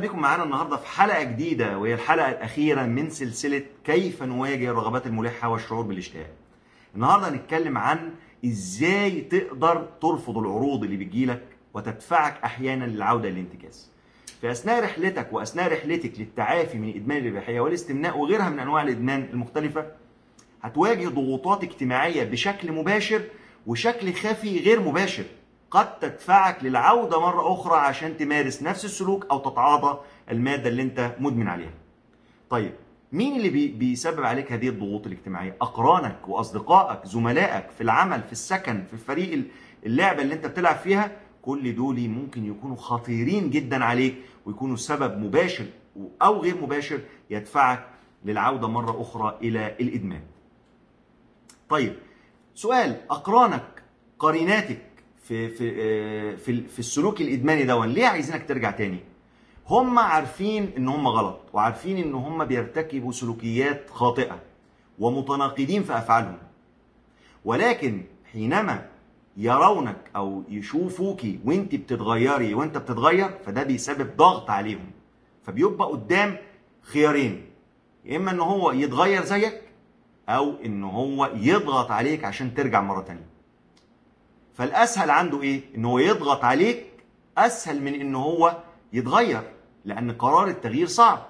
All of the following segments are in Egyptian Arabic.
بكم معانا النهارده في حلقه جديده وهي الحلقه الاخيره من سلسله كيف نواجه الرغبات الملحه والشعور بالاشتهاء. النهارده هنتكلم عن ازاي تقدر ترفض العروض اللي بتجيلك وتدفعك احيانا للعوده للانتكاس. في اثناء رحلتك واثناء رحلتك للتعافي من ادمان الاباحيه والاستمناء وغيرها من انواع الادمان المختلفه هتواجه ضغوطات اجتماعيه بشكل مباشر وشكل خفي غير مباشر قد تدفعك للعودة مرة أخرى عشان تمارس نفس السلوك أو تتعاطى المادة اللي أنت مدمن عليها. طيب مين اللي بي بيسبب عليك هذه الضغوط الاجتماعية؟ أقرانك وأصدقائك، زملائك في العمل، في السكن، في فريق اللعبة اللي أنت بتلعب فيها، كل دول ممكن يكونوا خطيرين جدا عليك ويكونوا سبب مباشر أو غير مباشر يدفعك للعودة مرة أخرى إلى الإدمان. طيب سؤال أقرانك قريناتك في في في في السلوك الادماني دون ليه عايزينك ترجع تاني هم عارفين ان هم غلط وعارفين ان هم بيرتكبوا سلوكيات خاطئه ومتناقضين في افعالهم ولكن حينما يرونك او يشوفوك وانت بتتغيري وانت بتتغير فده بيسبب ضغط عليهم فبيبقى قدام خيارين يا اما ان هو يتغير زيك او ان هو يضغط عليك عشان ترجع مره تانيه فالاسهل عنده ايه ان هو يضغط عليك اسهل من ان هو يتغير لان قرار التغيير صعب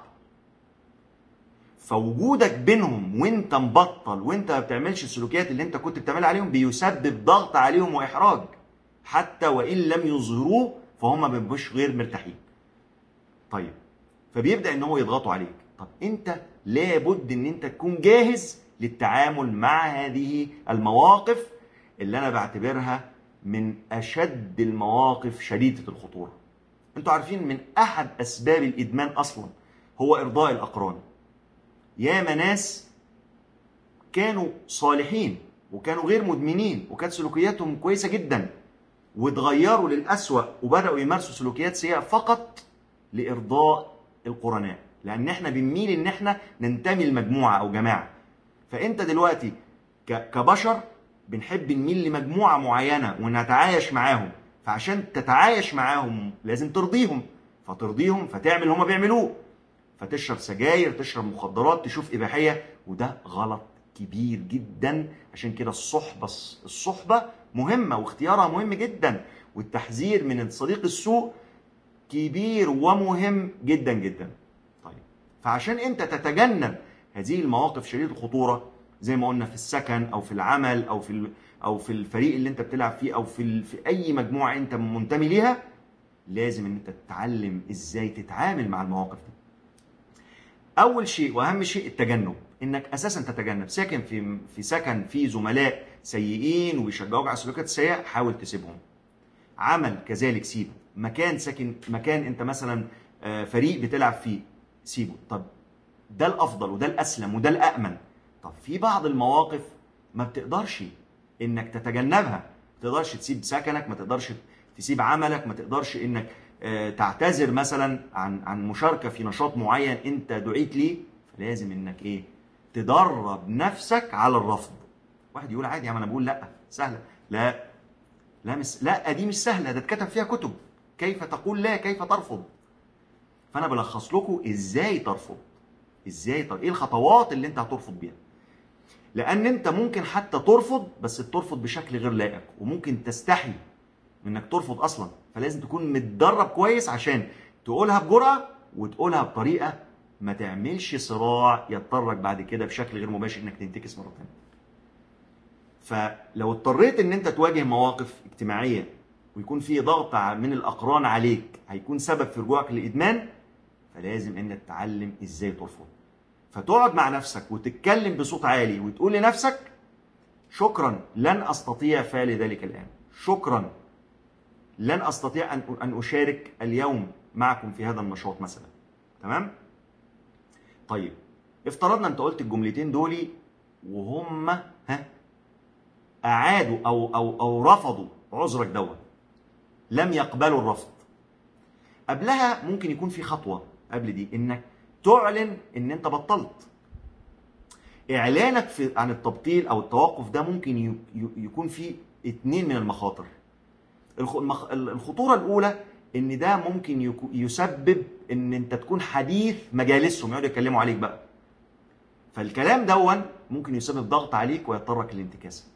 فوجودك بينهم وانت مبطل وانت ما بتعملش السلوكيات اللي انت كنت بتعملها عليهم بيسبب ضغط عليهم واحراج حتى وان لم يظهروه فهم ما بيبقوش غير مرتاحين طيب فبيبدا ان هو يضغطوا عليك طب انت لابد ان انت تكون جاهز للتعامل مع هذه المواقف اللي انا بعتبرها من اشد المواقف شديده الخطوره. انتوا عارفين من احد اسباب الادمان اصلا هو ارضاء الاقران. ياما ناس كانوا صالحين وكانوا غير مدمنين وكانت سلوكياتهم كويسه جدا واتغيروا للأسوأ وبدأوا يمارسوا سلوكيات سيئة فقط لإرضاء القرناء لأن احنا بنميل إن احنا ننتمي لمجموعة أو جماعة فأنت دلوقتي كبشر بنحب نميل لمجموعة معينة ونتعايش معاهم فعشان تتعايش معاهم لازم ترضيهم فترضيهم فتعمل اللي هما بيعملوه فتشرب سجاير تشرب مخدرات تشوف إباحية وده غلط كبير جدا عشان كده الصحبة الصحبة مهمة واختيارها مهم جدا والتحذير من صديق السوء كبير ومهم جدا جدا طيب فعشان انت تتجنب هذه المواقف شديدة الخطورة زي ما قلنا في السكن او في العمل او في او في الفريق اللي انت بتلعب فيه او في في اي مجموعه انت منتمي ليها لازم ان انت تتعلم ازاي تتعامل مع المواقف دي. اول شيء واهم شيء التجنب انك اساسا تتجنب ساكن في في سكن فيه زملاء سيئين وبيشجعوك على السلوكيات السيئه حاول تسيبهم. عمل كذلك سيبه، مكان ساكن مكان انت مثلا فريق بتلعب فيه سيبه، طب ده الافضل وده الاسلم وده الامن طب في بعض المواقف ما بتقدرش انك تتجنبها ما تقدرش تسيب سكنك ما تقدرش تسيب عملك ما تقدرش انك تعتذر مثلا عن عن مشاركه في نشاط معين انت دعيت ليه فلازم انك ايه تدرب نفسك على الرفض واحد يقول عادي يا عم انا بقول لا سهله لا لا مش لا دي مش سهله ده اتكتب فيها كتب كيف تقول لا كيف ترفض فانا بلخص لكم ازاي ترفض ازاي طب ايه الخطوات اللي انت هترفض بيها لان انت ممكن حتى ترفض بس ترفض بشكل غير لائق وممكن تستحي من انك ترفض اصلا فلازم تكون متدرب كويس عشان تقولها بجرأة وتقولها بطريقة ما تعملش صراع يضطرك بعد كده بشكل غير مباشر انك تنتكس مرة تانية فلو اضطريت ان انت تواجه مواقف اجتماعية ويكون في ضغط من الاقران عليك هيكون سبب في رجوعك للادمان فلازم انك تتعلم ازاي ترفض فتقعد مع نفسك وتتكلم بصوت عالي وتقول لنفسك شكرا لن استطيع فعل ذلك الان شكرا لن استطيع ان ان اشارك اليوم معكم في هذا النشاط مثلا تمام طيب افترضنا انت قلت الجملتين دول وهم ها اعادوا او او او رفضوا عذرك دوت لم يقبلوا الرفض قبلها ممكن يكون في خطوه قبل دي انك تعلن ان انت بطلت اعلانك في عن التبطيل او التوقف ده ممكن يكون فيه اتنين من المخاطر الخطوره الاولى ان ده ممكن يكو- يسبب ان انت تكون حديث مجالسهم يقعدوا يتكلموا عليك بقى فالكلام دون ممكن يسبب ضغط عليك ويضطرك للانتكاسه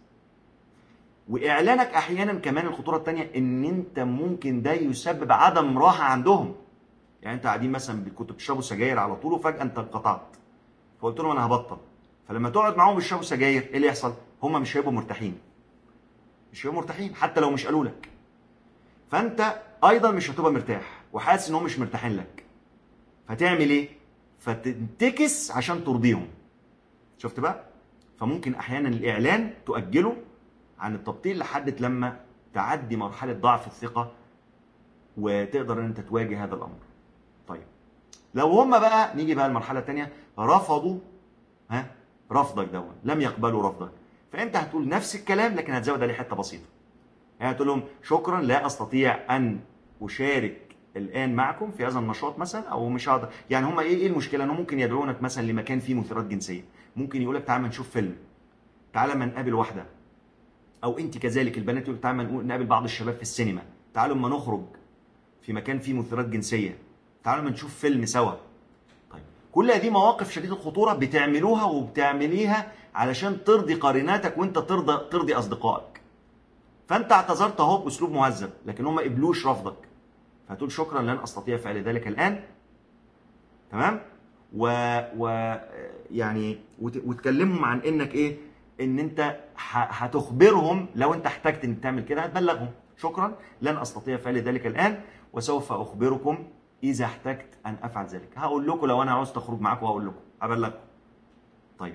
واعلانك احيانا كمان الخطوره الثانيه ان انت ممكن ده يسبب عدم راحه عندهم يعني انت قاعدين مثلا كنتوا بتشربوا سجاير على طول وفجاه انت انقطعت فقلت لهم انا هبطل فلما تقعد معاهم يشربوا سجاير ايه اللي يحصل هم مش هيبقوا مرتاحين مش هيبقوا مرتاحين حتى لو مش قالوا لك فانت ايضا مش هتبقى مرتاح وحاسس ان هم مش مرتاحين لك فتعمل ايه فتنتكس عشان ترضيهم شفت بقى فممكن احيانا الاعلان تؤجله عن التبطيل لحد لما تعدي مرحله ضعف الثقه وتقدر ان انت تواجه هذا الامر طيب لو هم بقى نيجي بقى المرحله الثانيه رفضوا ها رفضك دون لم يقبلوا رفضك فانت هتقول نفس الكلام لكن هتزود عليه حته بسيطه يعني هتقول لهم شكرا لا استطيع ان اشارك الان معكم في هذا النشاط مثلا او مش هقدر يعني هم ايه ايه المشكله انه ممكن يدعونك مثلا لمكان فيه مثيرات جنسيه ممكن يقول لك تعالى ما نشوف فيلم تعالى ما نقابل واحده او انت كذلك البنات يقول تعالى ما نقول- نقابل بعض الشباب في السينما تعالوا اما نخرج في مكان فيه مثيرات جنسيه تعالوا ما نشوف فيلم سوا طيب كل هذه مواقف شديده الخطوره بتعملوها وبتعمليها علشان ترضي قريناتك وانت ترضى ترضي اصدقائك فانت اعتذرت اهو باسلوب مهذب لكن هم قبلوش رفضك فهتقول شكرا لن استطيع فعل ذلك الان تمام و, و يعني وت... وتكلمهم عن انك ايه ان انت ه... هتخبرهم لو انت احتجت انك تعمل كده هتبلغهم شكرا لن استطيع فعل ذلك الان وسوف اخبركم اذا احتجت ان افعل ذلك هقول لكم لو انا عاوز اخرج معاكم هقول لكم هبلغكم طيب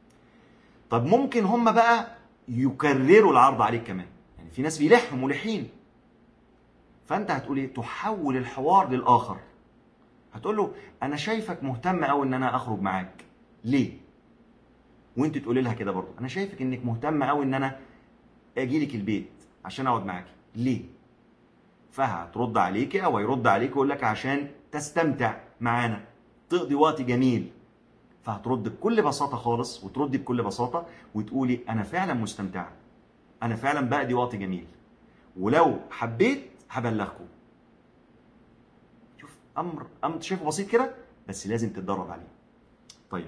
طب ممكن هم بقى يكرروا العرض عليك كمان يعني في ناس بيلحوا ملحين فانت هتقول ايه تحول الحوار للاخر هتقول له انا شايفك مهتم قوي ان انا اخرج معاك ليه وانت تقولي لها كده برضه انا شايفك انك مهتم قوي ان انا اجي لك البيت عشان اقعد معاكي ليه فهترد عليك او هيرد عليك ويقول لك عشان تستمتع معانا تقضي وقت جميل فهترد بكل بساطه خالص وتردي بكل بساطه وتقولي انا فعلا مستمتعه انا فعلا بقضي وقت جميل ولو حبيت هبلغكم شوف امر امر شايفه بسيط كده بس لازم تتدرب عليه طيب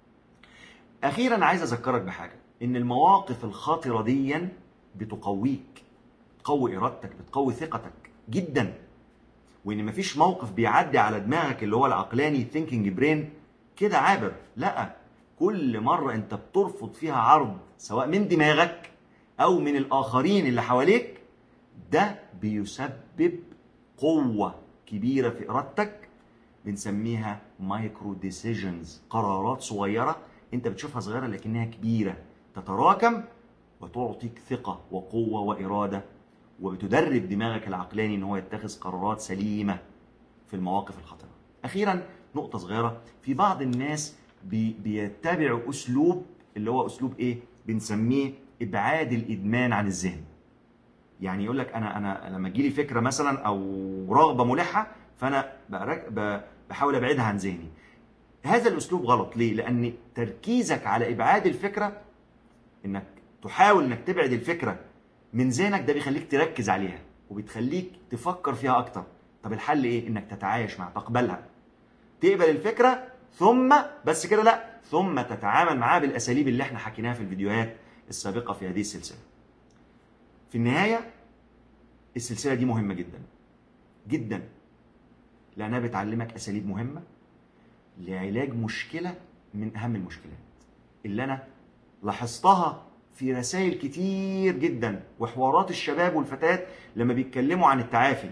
اخيرا عايز اذكرك بحاجه ان المواقف الخطره ديا بتقويك بتقوي ارادتك بتقوي ثقتك جدا وان مفيش موقف بيعدي على دماغك اللي هو العقلاني ثينكينج برين كده عابر لا كل مره انت بترفض فيها عرض سواء من دماغك او من الاخرين اللي حواليك ده بيسبب قوه كبيره في ارادتك بنسميها مايكرو ديسيجنز قرارات صغيره انت بتشوفها صغيره لكنها كبيره تتراكم وتعطيك ثقه وقوه واراده وبتدرب دماغك العقلاني ان هو يتخذ قرارات سليمه في المواقف الخطره. اخيرا نقطه صغيره في بعض الناس بي بيتبعوا اسلوب اللي هو اسلوب ايه؟ بنسميه ابعاد الادمان عن الذهن. يعني يقول لك انا انا لما تجيلي فكره مثلا او رغبه ملحه فانا برك- ب- بحاول ابعدها عن ذهني. هذا الاسلوب غلط ليه؟ لان تركيزك على ابعاد الفكره انك تحاول انك تبعد الفكره من ذهنك ده بيخليك تركز عليها وبتخليك تفكر فيها اكتر طب الحل ايه انك تتعايش معها تقبلها تقبل الفكره ثم بس كده لا ثم تتعامل معاها بالاساليب اللي احنا حكيناها في الفيديوهات السابقه في هذه السلسله في النهايه السلسله دي مهمه جدا جدا لانها بتعلمك اساليب مهمه لعلاج مشكله من اهم المشكلات اللي انا لاحظتها في رسائل كتير جدا وحوارات الشباب والفتيات لما بيتكلموا عن التعافي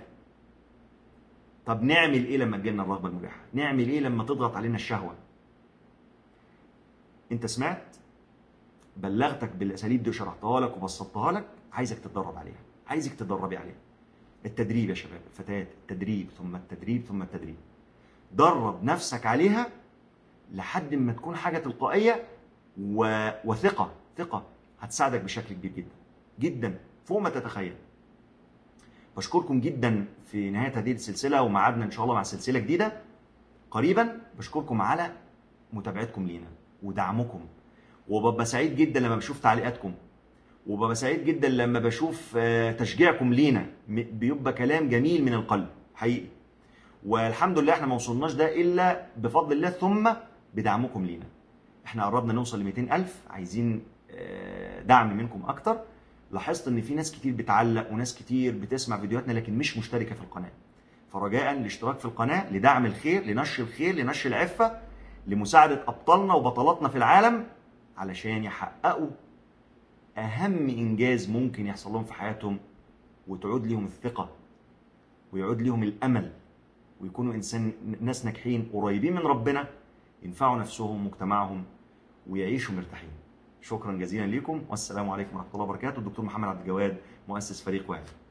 طب نعمل ايه لما تجيلنا الرغبه المباحه نعمل ايه لما تضغط علينا الشهوه انت سمعت بلغتك بالاساليب دي وشرحتها لك وبسطتها لك عايزك تتدرب عليها عايزك تتدربي عليها التدريب يا شباب الفتيات التدريب ثم التدريب ثم التدريب درب نفسك عليها لحد ما تكون حاجه تلقائيه و... وثقه ثقه هتساعدك بشكل كبير جدا جدا فوق ما تتخيل بشكركم جدا في نهايه هذه السلسله وميعادنا ان شاء الله مع سلسله جديده قريبا بشكركم على متابعتكم لينا ودعمكم وببقى سعيد جدا لما بشوف تعليقاتكم وببقى سعيد جدا لما بشوف آه، تشجيعكم لينا م- بيبقى كلام جميل من القلب حقيقي والحمد لله احنا ما وصلناش ده الا بفضل الله ثم بدعمكم لينا احنا قربنا نوصل ل 200000 عايزين آه، دعم منكم اكتر لاحظت ان في ناس كتير بتعلق وناس كتير بتسمع فيديوهاتنا لكن مش مشتركه في القناه فرجاء الاشتراك في القناه لدعم الخير لنشر الخير لنشر العفه لمساعده ابطالنا وبطلاتنا في العالم علشان يحققوا اهم انجاز ممكن يحصل لهم في حياتهم وتعود لهم الثقه ويعود لهم الامل ويكونوا انسان ناس ناجحين قريبين من ربنا ينفعوا نفسهم ومجتمعهم ويعيشوا مرتاحين شكرا جزيلا لكم والسلام عليكم ورحمه الله وبركاته الدكتور محمد عبد الجواد مؤسس فريق واحد